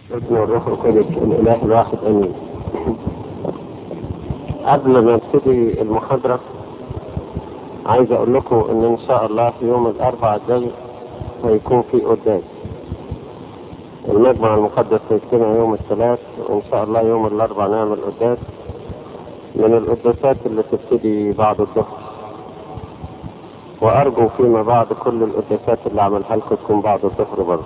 ابن الروح القدس الاله الواحد امين قبل ما نبتدي المحاضرة عايز اقول لكم ان ان شاء الله يوم الاربعاء الجاي هيكون في قداس المجمع المقدس هيجتمع يوم الثلاث وان شاء الله يوم الاربعاء نعمل قداس من القداسات اللي تبتدي بعد الظهر وارجو فيما بعد كل القداسات اللي عملها لكم تكون بعد الظهر برضه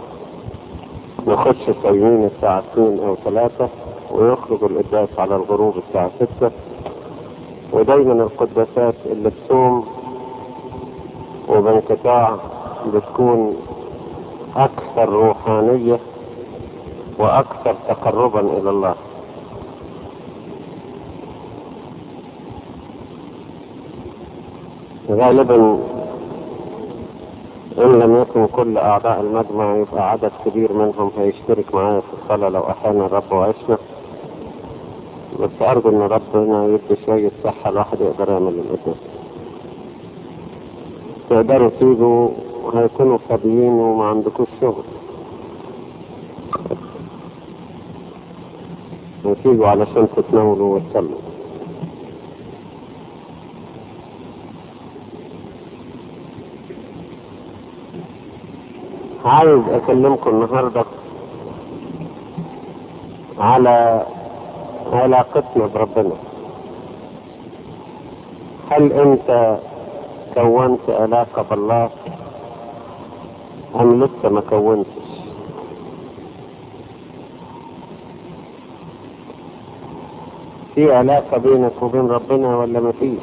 نخش صايمين الساعة 2 أو 3 ويخرج القداس على الغروب الساعة 6 ودايما القداسات اللي بصوم وبانقطاع بتكون أكثر روحانية وأكثر تقربا إلى الله غالبا إن لم يكن كل أعضاء المجمع يبقى عدد كبير منهم هيشترك معايا في الصلاة لو أحيانا الرب وعشنا بس أرجو إن ربنا يدي شوية صحة الواحد يقدر يعمل القداس تقدروا تيجوا وهيكونوا فاضيين وما عندكوش شغل وتيجوا علشان تتناولوا وتصلوا عايز اكلمكم النهاردة على علاقتنا بربنا هل انت كونت علاقة بالله ام لسه ما كونتش في علاقة بينك وبين ربنا ولا ما فيش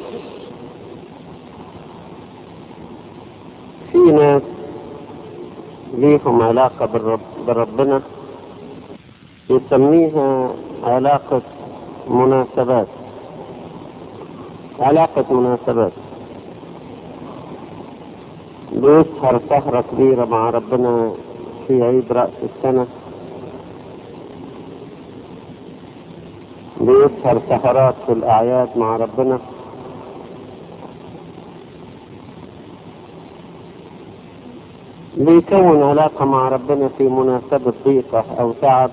في ناس ليهم علاقة بالرب بربنا يسميها علاقة مناسبات علاقة مناسبات بيسهر سهرة كبيرة مع ربنا في عيد رأس السنة بيسهر سهرات في الأعياد مع ربنا بيكون علاقة مع ربنا في مناسبة ضيقة أو تعب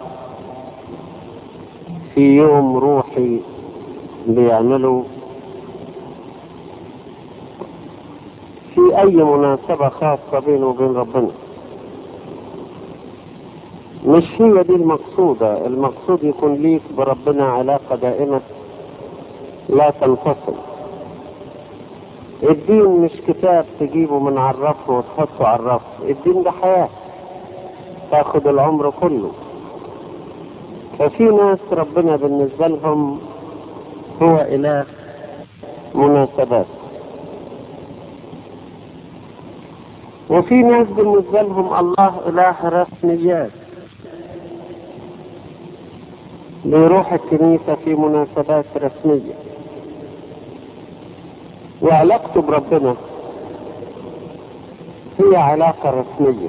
في يوم روحي بيعمله في أي مناسبة خاصة بينه وبين ربنا مش هي دي المقصودة المقصود يكون ليك بربنا علاقة دائمة لا تنفصل الدين مش كتاب تجيبه من على الرف وتحطه على الرف الدين ده حياة تاخد العمر كله ففي ناس ربنا بالنسبة لهم هو إله مناسبات وفي ناس بالنسبة لهم الله إله رسميات بيروح الكنيسة في مناسبات رسمية وعلاقته بربنا هي علاقة رسمية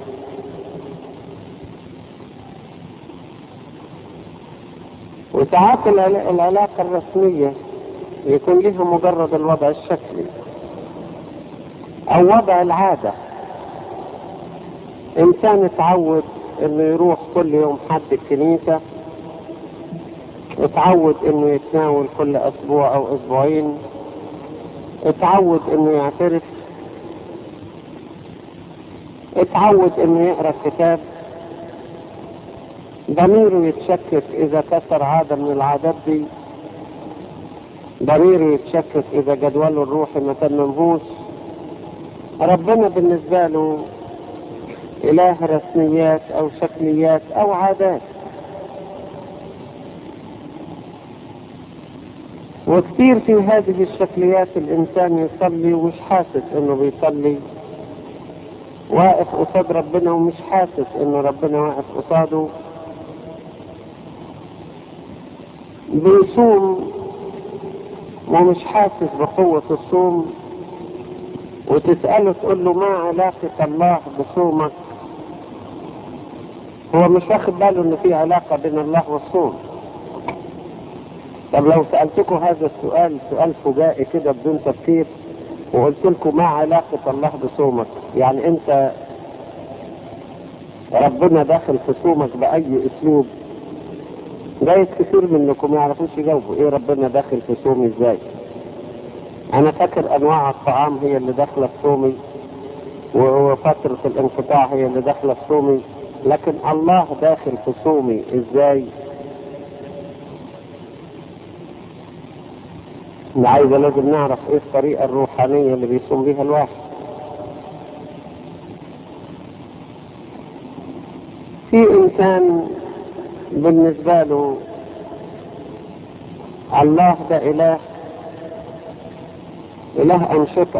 وساعات العلاقة الرسمية يكون لها مجرد الوضع الشكلي أو وضع العادة إنسان اتعود إنه يروح كل يوم حد الكنيسة اتعود إنه يتناول كل أسبوع أو أسبوعين اتعود انه يعترف اتعود انه يقرا كتاب ضميره يتشكك اذا كسر عادة من العادات دي ضميره يتشكك اذا جدوله الروحي ما تممهوش ربنا بالنسبة له اله رسميات او شكليات او عادات وكثير في هذه الشكليات الإنسان يصلي ومش حاسس إنه بيصلي واقف قصاد ربنا ومش حاسس إنه ربنا واقف قصاده بيصوم ومش حاسس بقوة الصوم وتسأله تقول له ما علاقة الله بصومك هو مش واخد باله إن في علاقة بين الله والصوم طب لو سألتكم هذا السؤال سؤال فجائي كده بدون تفكير وقلت لكم ما علاقة الله بصومك يعني انت ربنا داخل في صومك بأي أسلوب جايز كتير منكم ما يعرفوش يجاوبوا ايه ربنا داخل في صومي ازاي انا فاكر انواع الطعام هي اللي داخله في صومي وهو فترة الانقطاع هي اللي داخله في صومي لكن الله داخل في صومي ازاي عايزة لازم نعرف ايه الطريقة الروحانية اللي بيصوم بيها الواحد في انسان بالنسبة له الله ده اله اله انشطة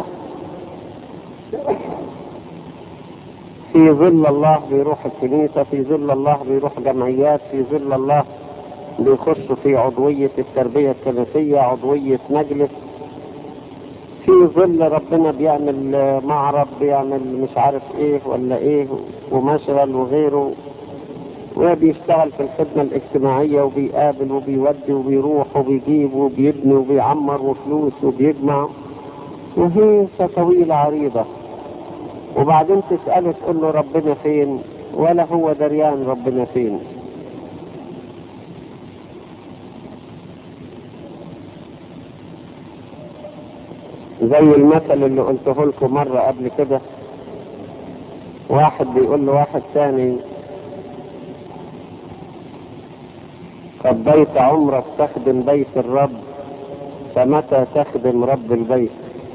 في ظل الله بيروح الكنيسة في ظل الله بيروح جمعيات في ظل الله بيخش في عضوية التربية الكنسية عضوية مجلس في ظل ربنا بيعمل معرض بيعمل مش عارف ايه ولا ايه ومشغل وغيره وبيشتغل في الخدمة الاجتماعية وبيقابل وبيودي وبيروح وبيجيب وبيبني وبيعمر وفلوس وبيجمع وهيصة طويلة عريضة وبعدين تسأله تقول له ربنا فين ولا هو دريان ربنا فين زي المثل اللي قلته لكم مرة قبل كده واحد بيقول له واحد ثاني قضيت عمرك تخدم بيت الرب فمتى تخدم رب البيت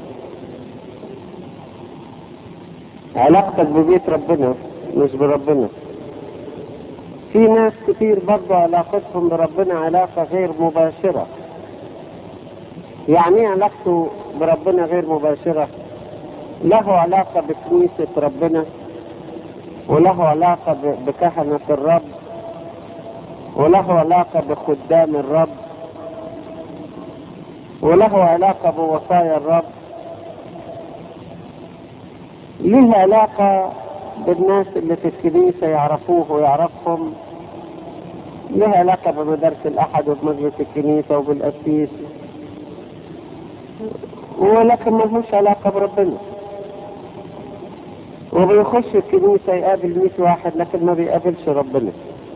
علاقتك ببيت ربنا مش بربنا في ناس كتير برضه علاقتهم بربنا علاقة غير مباشرة يعني ايه علاقته بربنا غير مباشرة له علاقة بكنيسة ربنا وله علاقة بكهنة الرب وله علاقة بخدام الرب وله علاقة بوصايا الرب ليه علاقة بالناس اللي في الكنيسة يعرفوه ويعرفهم ليه علاقة بمدارس الأحد وبمجلس الكنيسة وبالأسيس ولكن ملهوش علاقة بربنا وبيخش الكنيسة يقابل مئة واحد لكن ما بيقابلش ربنا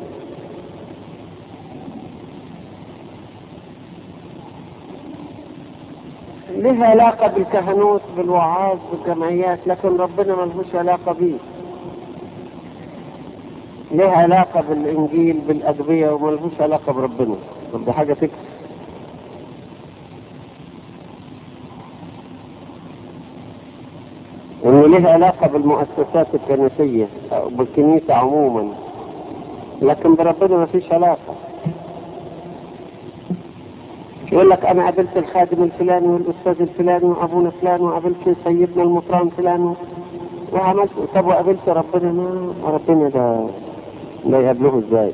لها علاقة بالكهنوت بالوعاظ بالجمعيات لكن ربنا ملهوش علاقة بيه لها علاقة بالإنجيل بالأدوية وملهوش علاقة بربنا طب دي حاجة تكفي إنه له علاقة بالمؤسسات الكنسية أو بالكنيسة عموما لكن بربنا ما فيش علاقة يقول لك انا قابلت الخادم الفلاني والاستاذ الفلاني وابونا فلان وقابلت سيدنا المطران فلان وعملت طب وقابلت ربنا ما ربنا ده ده يقابله ازاي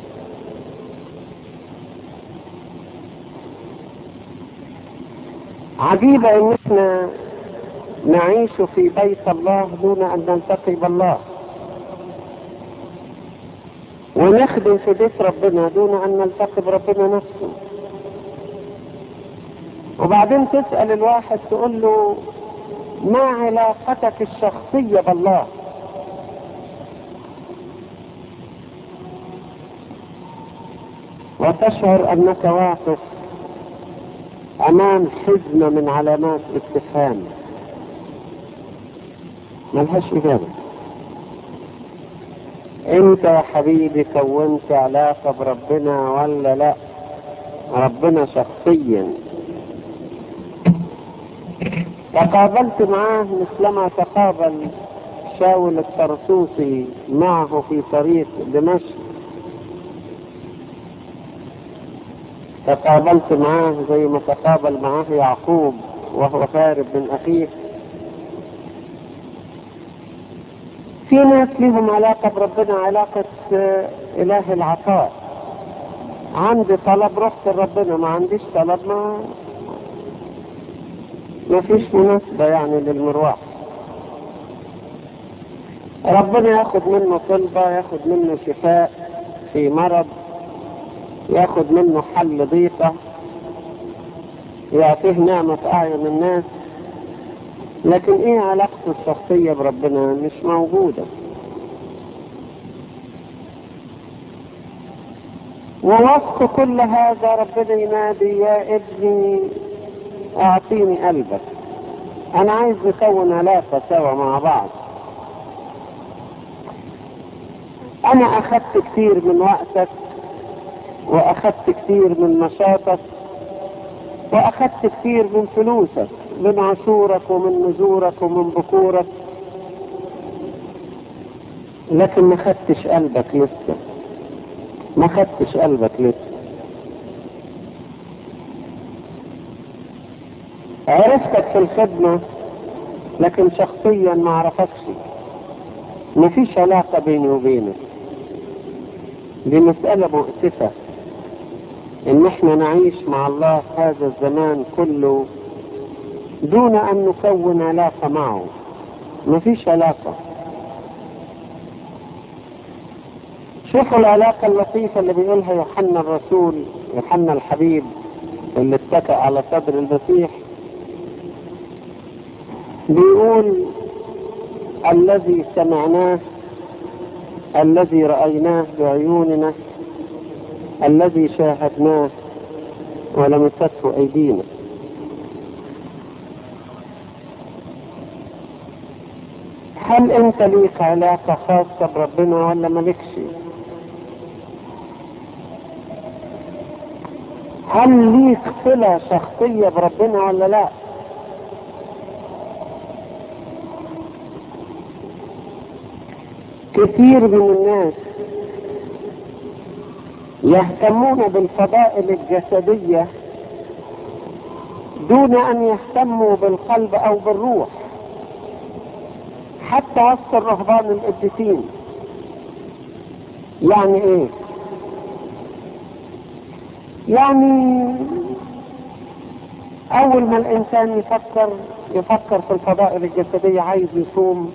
عجيبة ان احنا نعيش في بيت الله دون ان نلتقي بالله ونخدم في بيت ربنا دون ان نلتقي بربنا نفسه وبعدين تسأل الواحد تقول له ما علاقتك الشخصية بالله وتشعر أنك واقف أمام حزمة من علامات استفهام ملهاش إجابة أنت يا حبيبي كونت علاقة بربنا ولا لا ربنا شخصيا تقابلت معاه مثلما تقابل شاول الطرسوسي معه في طريق دمشق تقابلت معاه زي ما تقابل معاه يعقوب وهو هارب من أخيه في ناس لهم علاقة بربنا علاقة إله العطاء عندي طلب رحت لربنا ما عنديش طلب ما ما فيش مناسبة يعني للمروح ربنا ياخد منه طلبة ياخد منه شفاء في مرض ياخد منه حل ضيقة يعطيه نعمة في أعين الناس لكن ايه علاقته الشخصية بربنا مش موجودة ووسط كل هذا ربنا ينادي يا ابني اعطيني قلبك انا عايز نكون علاقة سوا مع بعض انا اخدت كتير من وقتك واخدت كتير من نشاطك واخدت كتير من فلوسك من عشورك ومن نزورك ومن بكورك لكن ما خدتش قلبك لسه ما خدتش قلبك لسه عرفتك في الخدمة لكن شخصيا ما عرفكش مفيش علاقة بيني وبينك دي مسألة مؤسفة ان احنا نعيش مع الله هذا الزمان كله دون ان نكون علاقة معه مفيش علاقة شوفوا العلاقة اللطيفة اللي بيقولها يوحنا الرسول يوحنا الحبيب اللي اتكأ على صدر المسيح بيقول الذي سمعناه الذي رأيناه بعيوننا الذي شاهدناه ولمسته أيدينا هل انت ليك علاقة خاصة بربنا ولا مالكش هل ليك صلة شخصية بربنا ولا لا كثير من الناس يهتمون بالفضائل الجسدية دون ان يهتموا بالقلب او بالروح حتى وسط الرهبان القديسين يعني ايه يعني اول ما الانسان يفكر يفكر في الفضائل الجسدية عايز يصوم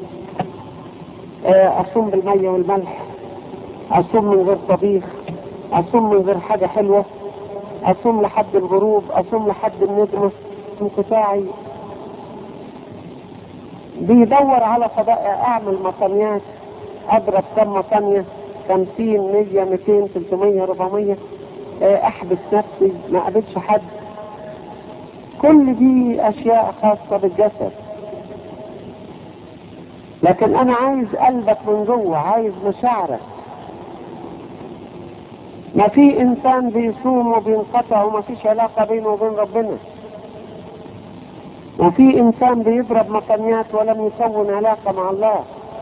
اصوم بالمية والملح اصوم من غير طبيخ اصوم من غير حاجة حلوة اصوم لحد الغروب اصوم لحد الندمة انقطاعي بيدور على فضاء اعمل مطنيات اضرب كم مطنية خمسين مية ميتين تلتمية ربعمية احبس نفسي ما اقابلش حد كل دي اشياء خاصة بالجسد لكن انا عايز قلبك من جوه عايز مشاعرك ما في انسان بيصوم وبينقطع وما فيش علاقة بينه وبين ربنا وفي انسان بيضرب مقاميات ولم يكون علاقة مع الله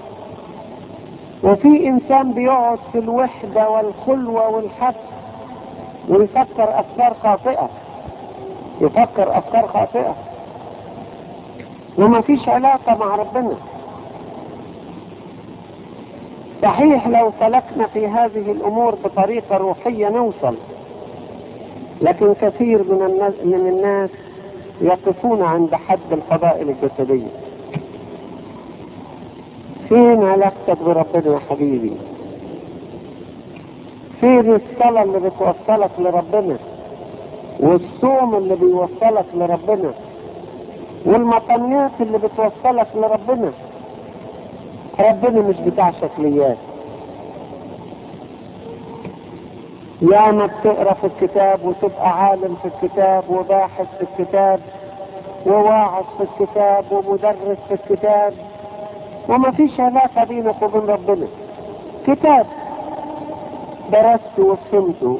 وفي انسان بيقعد في الوحدة والخلوة والحبس ويفكر افكار خاطئة يفكر افكار خاطئة وما فيش علاقة مع ربنا صحيح لو سلكنا في هذه الامور بطريقة روحية نوصل لكن كثير من الناس, من الناس يقفون عند حد الفضائل الجسدية فين علاقتك بربنا يا حبيبي فين الصلاة اللي بتوصلك لربنا والصوم اللي بيوصلك لربنا والمطنيات اللي بتوصلك لربنا ربنا مش بتاع شكليات يا ما بتقرا في الكتاب وتبقى عالم في الكتاب وباحث في الكتاب وواعظ في الكتاب ومدرس في الكتاب وما فيش علاقة بينك وبين ربنا كتاب درست وفهمته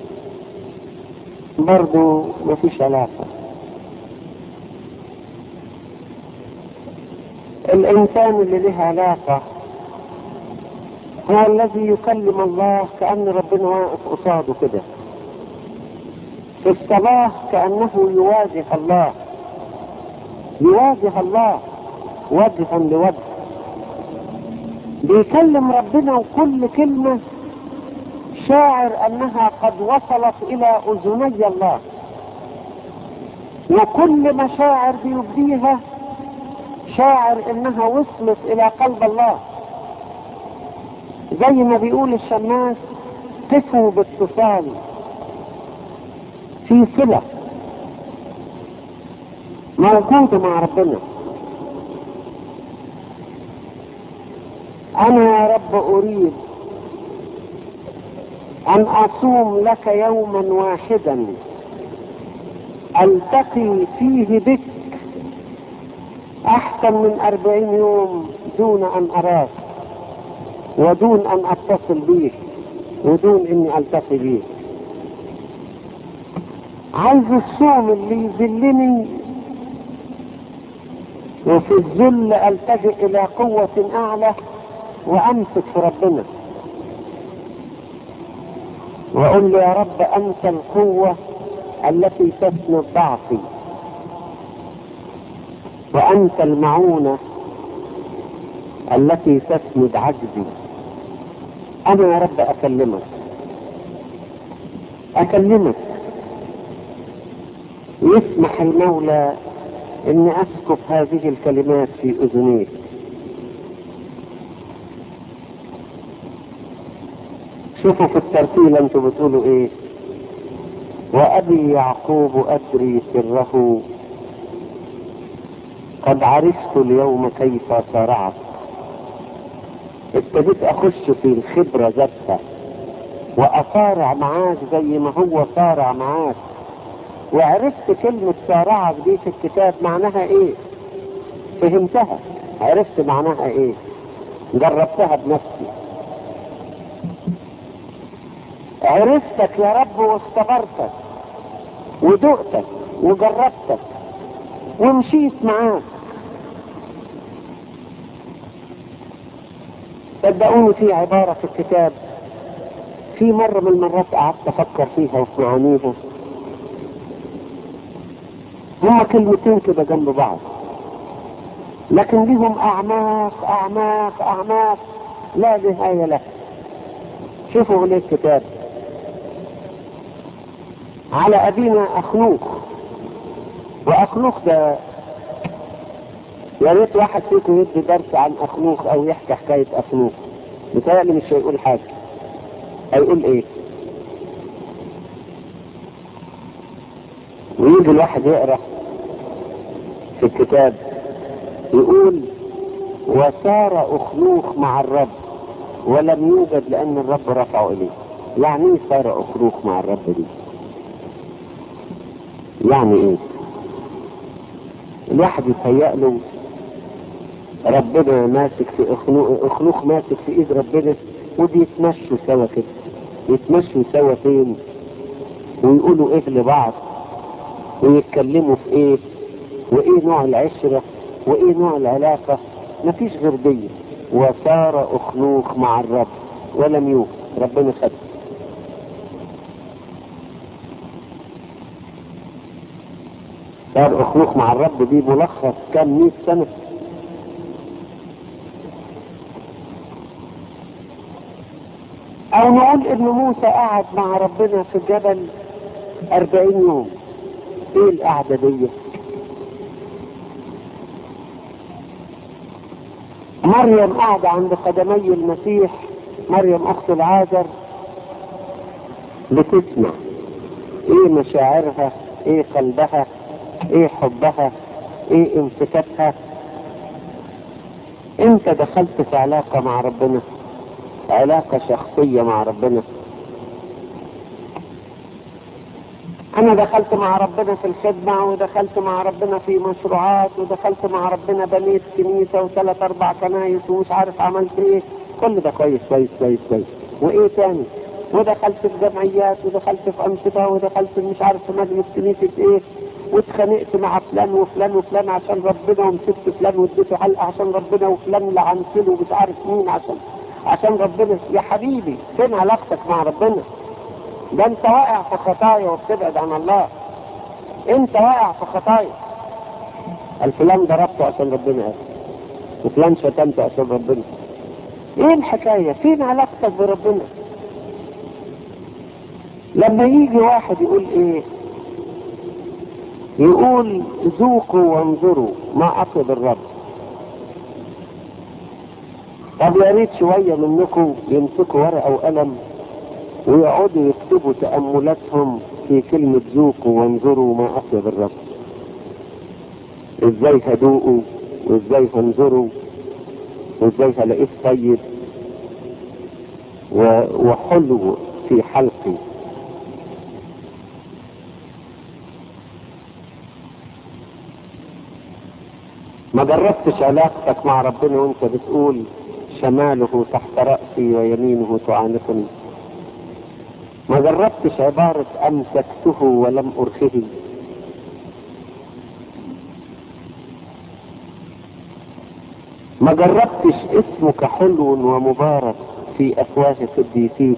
برضو ما فيش علاقة الإنسان اللي له علاقة هو الذي يكلم الله كأن ربنا واقف قصاده كده في الصلاة كأنه يواجه الله يواجه الله وجها لوجه بيكلم ربنا وكل كلمة شاعر أنها قد وصلت إلى أذني الله وكل مشاعر بيبديها شاعر انها وصلت الى قلب الله زي ما بيقول الشماس قفوا باتصال في صلة موجودة مع ربنا انا يا رب اريد أن أصوم لك يوما واحدا ألتقي فيه بك أحسن من أربعين يوم دون أن أراك ودون أن أتصل بيك ودون إني ألتقي بيك عايز الصوم اللي يذلني وفي الذل ألتجئ إلى قوة أعلى وأمسك في ربنا وأقول له يا رب أنت القوة التي تسند ضعفي وأنت المعونة التي تسند عجزي أنا يا رب أكلمك أكلمك يسمح المولى إني أسكب هذه الكلمات في أذنيك شوفوا في الترتيل انتوا بتقولوا ايه وابي يعقوب ادري سره قد عرفت اليوم كيف صارعت ابتديت اخش في الخبرة ذاتها واصارع معاك زي ما هو صارع معاك وعرفت كلمة صارعك دي في الكتاب معناها ايه فهمتها عرفت معناها ايه جربتها بنفسي عرفتك يا رب واختبرتك ودقتك وجربتك ومشيت معاك صدقوني في عبارة في الكتاب في مرة من المرات قعدت أفكر فيها وفي معانيها هما كلمتين كده جنب بعض لكن لهم أعماق أعماق أعماق لا نهاية لها شوفوا ليه الكتاب على أبينا أخنوخ وأخنوخ ده يا ريت واحد فيكم يدي درس عن أخنوخ أو يحكي حكاية أخنوخ متهيألي مش هيقول حاجة هيقول إيه ويجي الواحد يقرأ في الكتاب يقول وسار أخنوخ مع الرب ولم يوجد لأن الرب رفعه إليه يعني ايه سار أخنوخ مع الرب دي يعني ايه الواحد يتهيأ له ربنا ماسك في اخنوخ اخنوخ ماسك في ايد ربنا ودي يتمشوا سوا كده يتمشوا سوا فين ويقولوا ايه لبعض ويتكلموا في ايه وايه نوع العشرة وايه نوع العلاقة مفيش غير دي وسار اخنوخ مع الرب ولم يوجد ربنا خده صار اخوخ مع الرب دي ملخص كام مئة سنة او نقول ان موسى قعد مع ربنا في الجبل اربعين يوم ايه القعدة دي مريم قاعدة عند قدمي المسيح مريم اخت العازر بتسمع ايه مشاعرها ايه قلبها ايه حبها ايه امسكتها انت دخلت في علاقة مع ربنا علاقة شخصية مع ربنا انا دخلت مع ربنا في الخدمة ودخلت مع ربنا في مشروعات ودخلت مع ربنا بنيت كنيسة وثلاث اربع كنايس ومش عارف عملت ايه كل ده كويس كويس كويس كويس وايه تاني ودخلت في جمعيات ودخلت في انشطة ودخلت مش عارف في مجلس كنيسة ايه واتخانقت مع فلان وفلان وفلان عشان ربنا ومسكت فلان واديته حلقه عشان ربنا وفلان لعنت له ومش عارف مين عشان عشان ربنا يا حبيبي فين علاقتك مع ربنا؟ ده انت واقع في خطايا وبتبعد عن الله انت واقع في خطايا الفلان ضربته عشان ربنا قال وفلان شتمته عشان ربنا ايه الحكايه؟ فين علاقتك بربنا؟ لما يجي واحد يقول ايه يقول ذوقوا وانظروا ما اطلب الرب طب يا ريت شويه منكم يمسكوا ورقه وقلم ويقعدوا يكتبوا تاملاتهم في كلمه ذوقوا وانظروا ما اطلب الرب ازاي هدوقوا وازاي هنظروا وازاي هلاقيه طيب وحلو في حلقي ما جربتش علاقتك مع ربنا وانت بتقول شماله تحت رأسي ويمينه تعانقني ما جربتش عبارة أمسكته ولم أرخه ما جربتش اسمك حلو ومبارك في أفواه قديسيك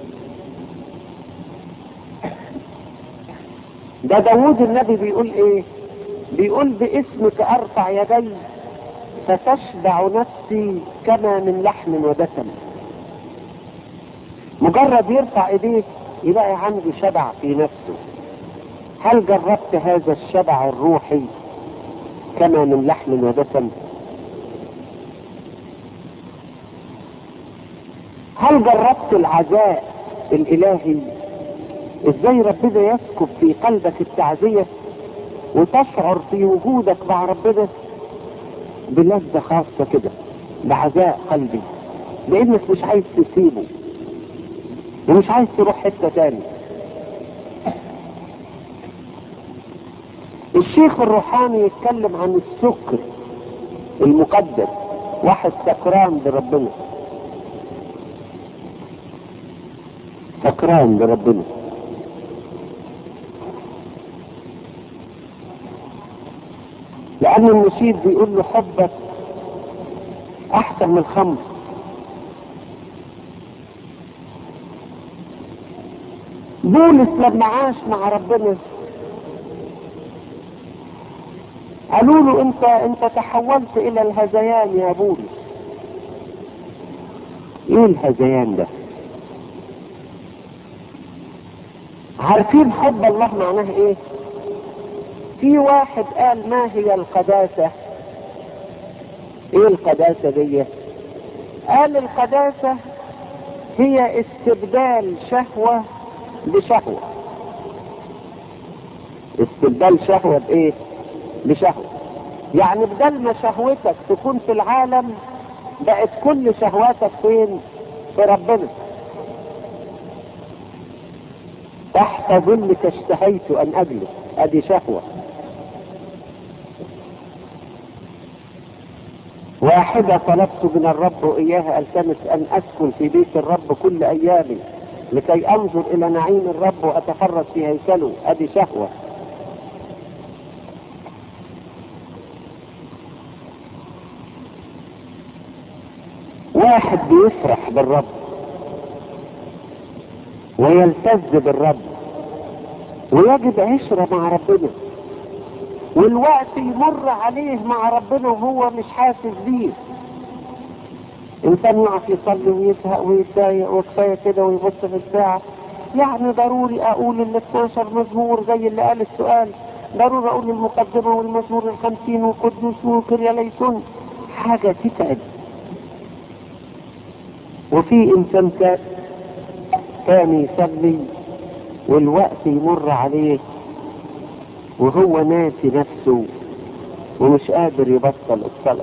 ده داوود النبي بيقول ايه بيقول باسمك ارفع يدي فتشبع نفسي كما من لحم ودسم مجرد يرفع ايديه يلاقي عنده شبع في نفسه هل جربت هذا الشبع الروحي كما من لحم ودسم هل جربت العزاء الالهي ازاي ربنا يسكب في قلبك التعزية وتشعر في وجودك مع ربنا بلذة خاصة كده بعزاء قلبي لانك مش عايز تسيبه ومش عايز تروح حتة تاني الشيخ الروحاني يتكلم عن السكر المقدس واحد سكران بربنا سكران بربنا لأن النشيد بيقول له حبك أحسن من الخمر بولس لما عاش مع ربنا قالوا له انت انت تحولت الى الهذيان يا بولس ايه الهذيان ده عارفين حب الله معناه ايه في واحد قال ما هي القداسة ايه القداسة دي قال القداسة هي استبدال شهوة بشهوة استبدال شهوة بايه بشهوة يعني بدل ما شهوتك تكون في العالم بقت كل شهواتك فين في ربنا تحت ظلك اشتهيت ان اجلس ادي شهوة واحدة طلبت من الرب إياها التمس أن أسكن في بيت الرب كل أيامي لكي أنظر إلى نعيم الرب وأتفرج في هيكله أدي شهوة واحد بيفرح بالرب ويلتز بالرب ويجد عشرة مع ربنا والوقت يمر عليه مع ربنا وهو مش حاسس بيه انسان يقف يصلي ويزهق ويتضايق وكفايه كده ويبص في الساعه يعني ضروري اقول ال 12 مزمور زي اللي قال السؤال ضروري اقول المقدمه والمزمور الخمسين وقدوس وكريا ليسون حاجه تتعب وفي انسان كان يصلي والوقت يمر عليه وهو ناسي نفسه ومش قادر يبطل الصلاة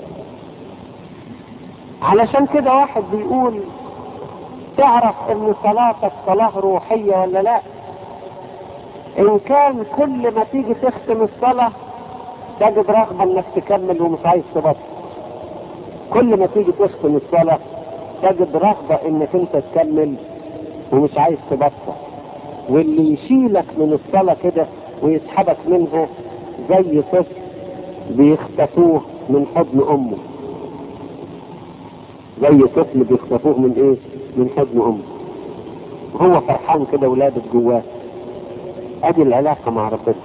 علشان كده واحد بيقول تعرف ان صلاتك صلاة روحية ولا لا ان كان كل ما تيجي تختم الصلاة تجد رغبة انك تكمل ومش عايز تبطل كل ما تيجي تختم الصلاة تجد رغبة انك انت تكمل ومش عايز تبطل واللي يشيلك من الصلاة كده ويسحبك منها زي طفل بيخطفوه من حضن امه زي طفل بيخطفوه من ايه من حضن امه هو فرحان كده ولادت جواه ادي العلاقة مع ربنا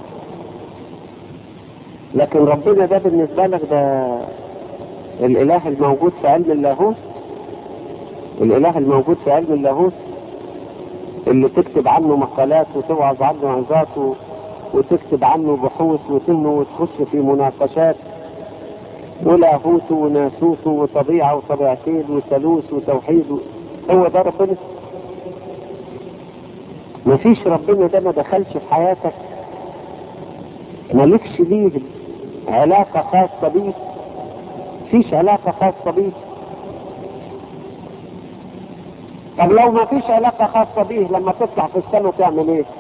لكن ربنا ده بالنسبة لك ده الاله الموجود في علم اللاهوت الاله الموجود في علم اللاهوت اللي تكتب عنه مقالات وتوعظ عنه عظات وتكتب عنه بحوث وتنه وتخش في مناقشات ولاهوت وناسوت وطبيعة وطبيعتين وثالوث وتوحيد هو ده ربنا مفيش ربنا ده ما دخلش في حياتك مالكش ليه علاقة خاصة بيه فيش علاقة خاصة بيه طب لو ما فيش علاقة خاصة بيه لما تطلع في السماء تعمل ايه؟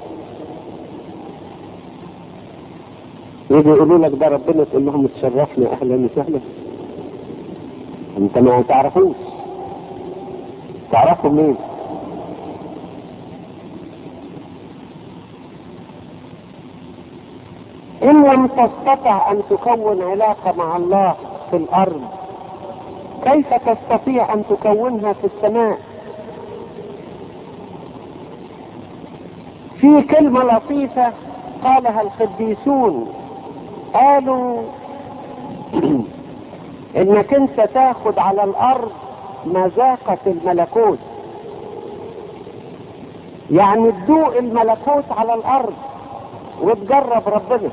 يجي يقولوا لك ده ربنا تقول لهم تشرفنا اهلا وسهلا انت ما تعرفوش تعرفوا مين ان لم تستطع ان تكون علاقة مع الله في الارض كيف تستطيع ان تكونها في السماء في كلمة لطيفة قالها القديسون قالوا انك انت تاخد على الارض مذاقة الملكوت يعني تدوق الملكوت على الارض وتجرب ربنا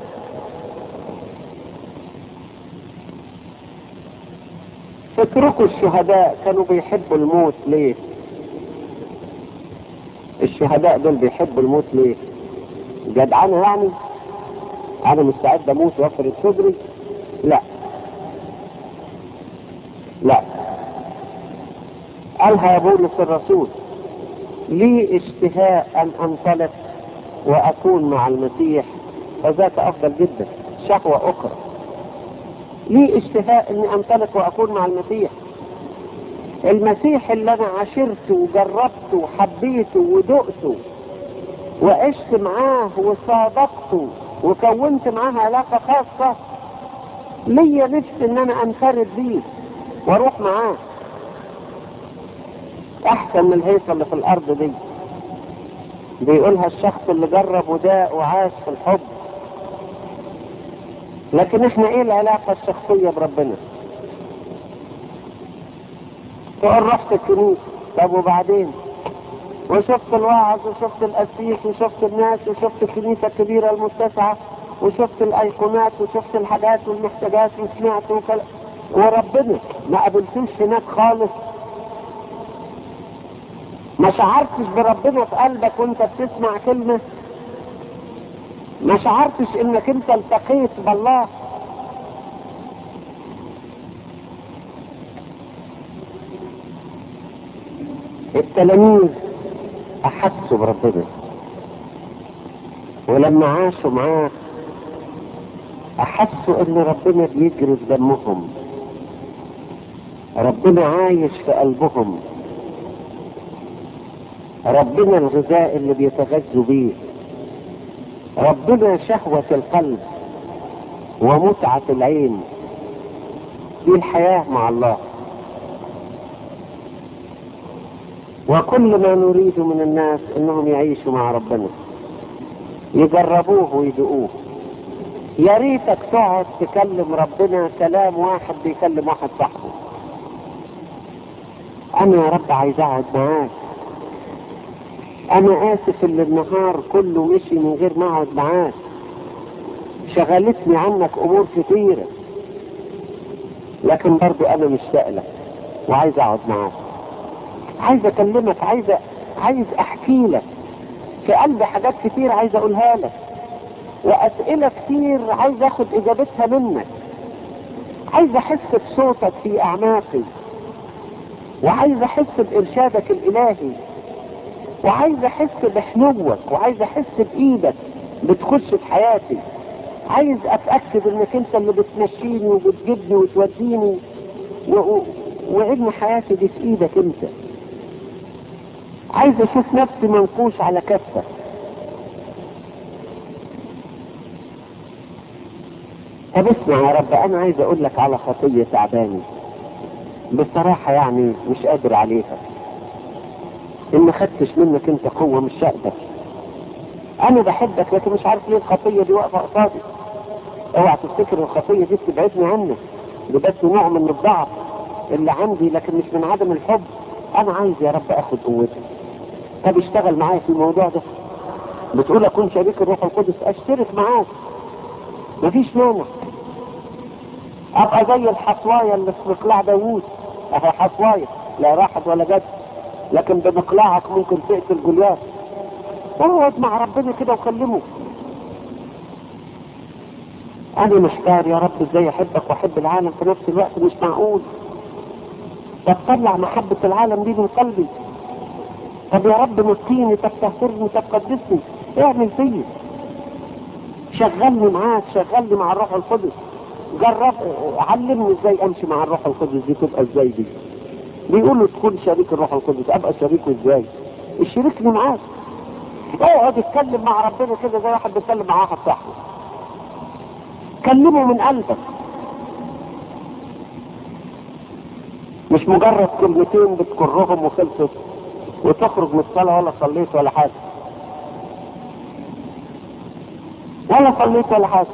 اتركوا الشهداء كانوا بيحبوا الموت ليه الشهداء دول بيحبوا الموت ليه جدعانة يعني انا مستعد اموت وافرد صدري لا لا قالها يا بولس الرسول لي اشتهاء ان انطلق واكون مع المسيح فذاك افضل جدا شهوة اخرى لي اشتهاء اني انطلق واكون مع المسيح المسيح اللي انا عاشرته وجربته وحبيته ودقته وعشت معاه وصادقته وكونت معاه علاقة خاصة ليا نفس ان انا انفرد بيه واروح معاه احسن من الهيصة اللي في الارض دي بيقولها الشخص اللي جرب وداء وعاش في الحب لكن احنا ايه العلاقة الشخصية بربنا تقول رحت الكنيسة طب وبعدين وشفت الوعظ وشفت القسيس وشفت الناس وشفت الكنيسة الكبيرة المتسعة وشفت الايقونات وشفت الحاجات والمحتاجات وسمعت وكل... وربنا ما قابلتوش هناك خالص ما شعرتش بربنا في قلبك وانت بتسمع كلمة ما شعرتش انك انت التقيت بالله التلاميذ احسوا بربنا ولما عاشوا معاه احسوا ان ربنا بيجري في دمهم ربنا عايش في قلبهم ربنا الغذاء اللي بيتغذوا بيه ربنا شهوة القلب ومتعة العين دي الحياة مع الله وكل ما نريد من الناس انهم يعيشوا مع ربنا يجربوه ويدقوه يا ريتك تقعد تكلم ربنا كلام واحد بيكلم واحد صاحبه انا يا رب عايز اقعد معاك انا اسف ان النهار كله مشي من غير ما اقعد معاك شغلتني عنك امور كتيرة لكن برضو انا مشتاق لك وعايز اقعد معاك عايز اكلمك عايز عايز احكي لك في قلبي حاجات كتير عايز اقولها لك واسئلة كتير عايز اخد اجابتها منك عايز احس بصوتك في اعماقي وعايز احس بارشادك الالهي وعايز احس بحنوك وعايز احس بايدك بتخش في حياتي عايز اتاكد انك انت اللي بتمشيني وبتجيبني وتوديني و... و... وابن حياتي دي في ايدك انت عايز اشوف نفسي منقوش على كفك طب اسمع يا رب انا عايز اقول لك على خطية تعباني بصراحة يعني مش قادر عليها ان ما خدتش منك انت قوة مش هقدر انا بحبك لكن مش عارف ليه الخطية دي واقفة قصادي اوعى تفتكر الخطية دي بتبعدني عنك ده بس نوع من الضعف اللي عندي لكن مش من عدم الحب انا عايز يا رب اخد قوتك طب اشتغل معايا في الموضوع ده بتقول اكون شريك الروح القدس اشترك معاك مفيش مانع ابقى زي الحصواية اللي في مقلاع داوود اهي حصواية لا راحت ولا جت لكن بمقلاعك ممكن تقتل جولياث اقعد مع ربنا كده وكلمه انا محتار يا رب ازاي احبك واحب العالم في نفس الوقت مش معقول طب طلع محبة العالم دي من قلبي طب يا رب نقيني طب تهترني طب قدسني اعمل فيا شغلني معاك شغلني مع الروح القدس جرب علمني ازاي امشي مع الروح القدس دي تبقى ازاي دي بيقولوا تكون شريك الروح القدس ابقى شريكه ازاي اشركني معاك اقعد اتكلم مع ربنا كده زي واحد بيتكلم مع واحد صاحبه كلمه من قلبك مش مجرد كلمتين بتكرهم وخلصت وتخرج من الصلاة ولا صليت ولا حاجة ولا صليت ولا حاجة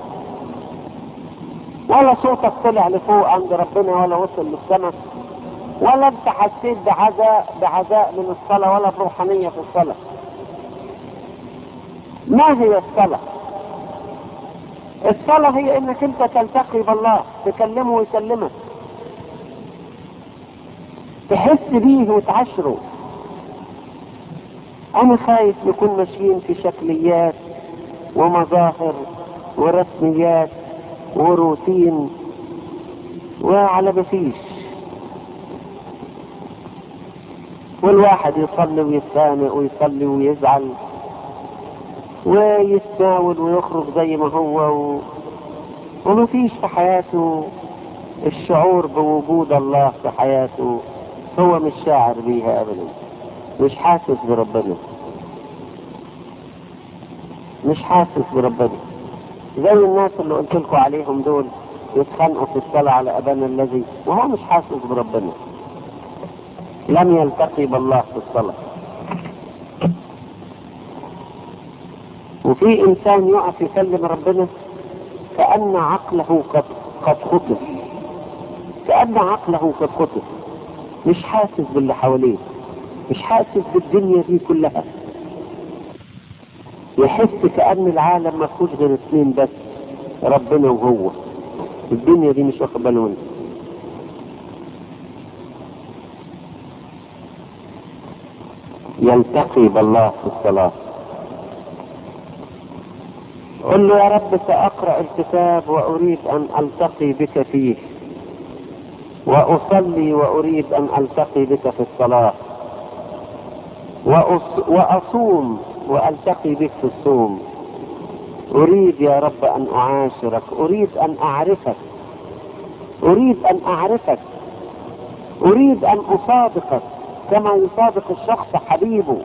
ولا صوتك طلع لفوق عند ربنا ولا وصل للسماء ولا انت حسيت بعزاء بعزاء من الصلاة ولا بروحانية في الصلاة ما هي الصلاة الصلاة هي انك انت تلتقي بالله تكلمه ويكلمك تحس بيه وتعشره انا خايف نكون ماشيين في شكليات ومظاهر ورسميات وروتين وعلى مفيش والواحد يصلي ويتخانق ويصلي ويزعل ويتناول ويخرج زي ما هو و... ومفيش في حياته الشعور بوجود الله في حياته هو مش شاعر بيها ابدا مش حاسس بربنا مش حاسس بربنا زي الناس اللي قلت لكم عليهم دول يتخانقوا في الصلاة على أبانا الذي وهو مش حاسس بربنا لم يلتقي بالله في الصلاة وفي إنسان يقف يكلم ربنا كأن عقله قد قد خطف كأن عقله قد خطف مش حاسس باللي حواليه مش حاسس بالدنيا دي كلها يحس كأن العالم ما فيهوش غير اثنين بس ربنا وهو الدنيا دي مش واخد باله منها يلتقي بالله في الصلاة قل له يا رب سأقرأ الكتاب وأريد أن ألتقي بك فيه وأصلي وأريد أن ألتقي بك في الصلاة وأص... وأصوم وألتقي بك في الصوم أريد يا رب أن أعاشرك أريد أن أعرفك أريد أن أعرفك أريد أن أصادقك كما يصادق الشخص حبيبه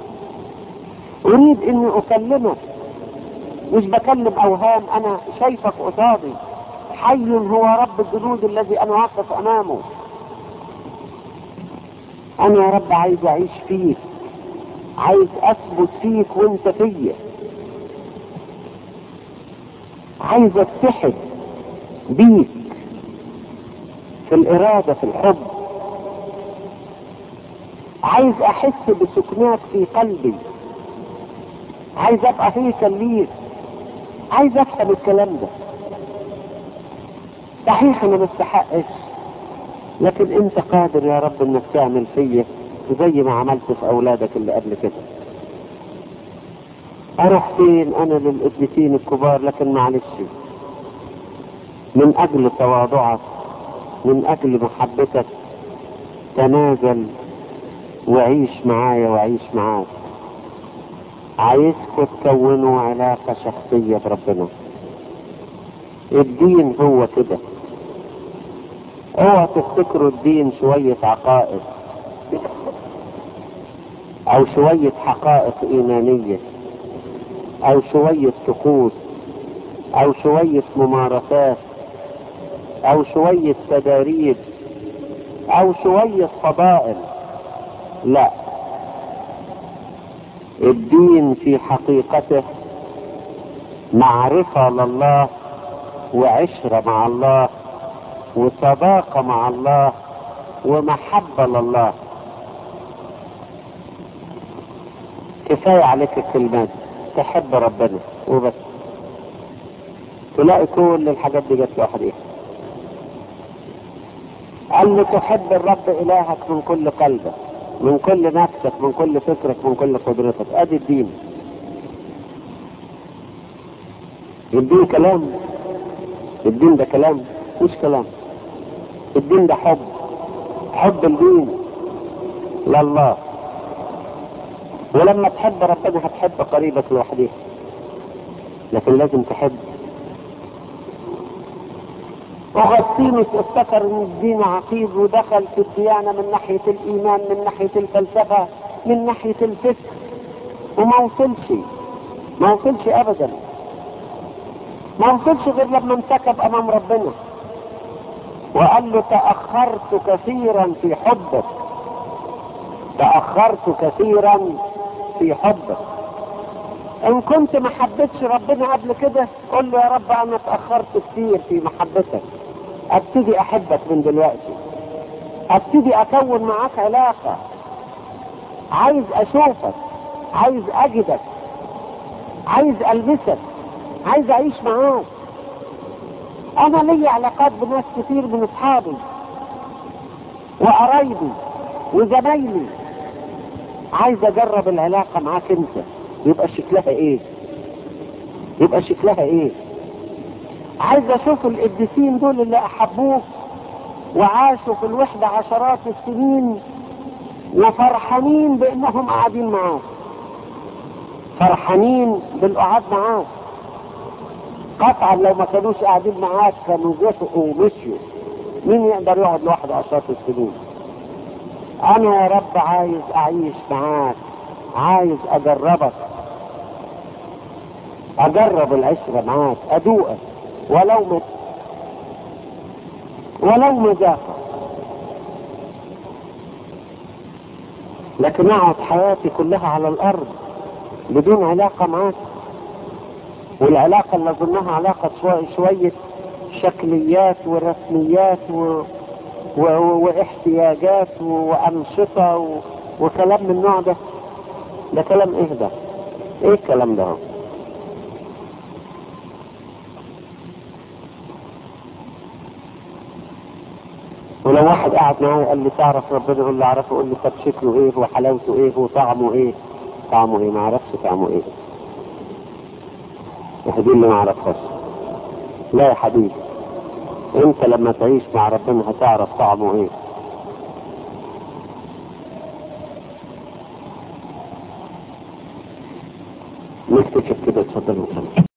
أريد أني أكلمك مش بكلم أوهام أنا شايفك قصادي حي هو رب الجنود الذي أنا واقف أمامه أنا يا رب عايز أعيش فيك عايز أثبت فيك وأنت فيا عايز اتحد بيك في الإرادة في الحب عايز أحس بسكنات في قلبي عايز أبقى هيكل ليك عايز أفهم الكلام ده صحيح أنا ما استحقش لكن أنت قادر يا رب إنك تعمل فيا زي ما عملت في أولادك اللي قبل كده أروح فين أنا للقديسين الكبار لكن معلش من أجل تواضعك من أجل محبتك تنازل وعيش معايا وعيش معاك عايزكم تكونوا علاقة شخصية بربنا الدين هو كده اوعى تفتكروا الدين شوية عقائد او شوية حقائق ايمانية او شوية طقوس او شوية ممارسات او شوية تداريب او شوية فضائل لا الدين في حقيقته معرفة لله وعشرة مع الله وصداقة مع الله ومحبة لله كفاية عليك الكلمات تحب ربنا وبس تلاقي كل الحاجات دي جت لوحديها قال له تحب الرب إلهك من كل قلبك من كل نفسك من كل فكرك من كل قدرتك ادي الدين الدين كلام الدين ده كلام مش كلام الدين ده حب حب الدين لله ولما تحب ربنا هتحب قريبك لوحدك لكن لازم تحب أغسطينوس افتكر ان الدين عقيد ودخل في الديانة من ناحية الإيمان من ناحية الفلسفة من ناحية الفكر وما وصلش ما وصلش أبدا ما وصلش غير لما انتكب أمام ربنا وقال له تأخرت كثيرا في حبك تأخرت كثيرا في حبك ان كنت ما حبيتش ربنا قبل كده قول له يا رب انا اتأخرت كتير في محبتك ابتدي احبك من دلوقتي ابتدي اكون معاك علاقة عايز اشوفك عايز اجدك عايز البسك عايز اعيش معاك انا لي علاقات بناس كتير من اصحابي وقرايبي وزمايلي عايز اجرب العلاقة معاك انت يبقى شكلها ايه يبقى شكلها ايه عايز اشوف القديسين دول اللي احبوك وعاشوا في الوحدة عشرات السنين وفرحانين بانهم قاعدين معاك فرحانين بالقعاد معاك قطعا لو ما كانوش قاعدين معاك كانوا زهقوا ومشيوا مين يقدر يقعد لوحده عشرات السنين انا يا رب عايز اعيش معاك عايز اجربك اجرب العشرة معاك ادوقك ولو مت ولو مذاقة لكن اقعد حياتي كلها على الارض بدون علاقة معاك والعلاقة اللي اظنها علاقة شوية, شوية شكليات ورسميات و... و... واحتياجات وانشطة و... وكلام من النوع ده ده كلام ايه ده ايه الكلام ده ولو واحد قاعد معايا قال لي تعرف ربنا يقول لي اعرفه يقول لي طب شكله ايه وحلاوته ايه وطعمه ايه طعمه ايه ما اعرفش طعمه ايه واحد اللي ما اعرفهاش لا يا حبيبي انت لما تعيش مع ربنا هتعرف طعمه ايه نكتشف كده اتفضل وخلاص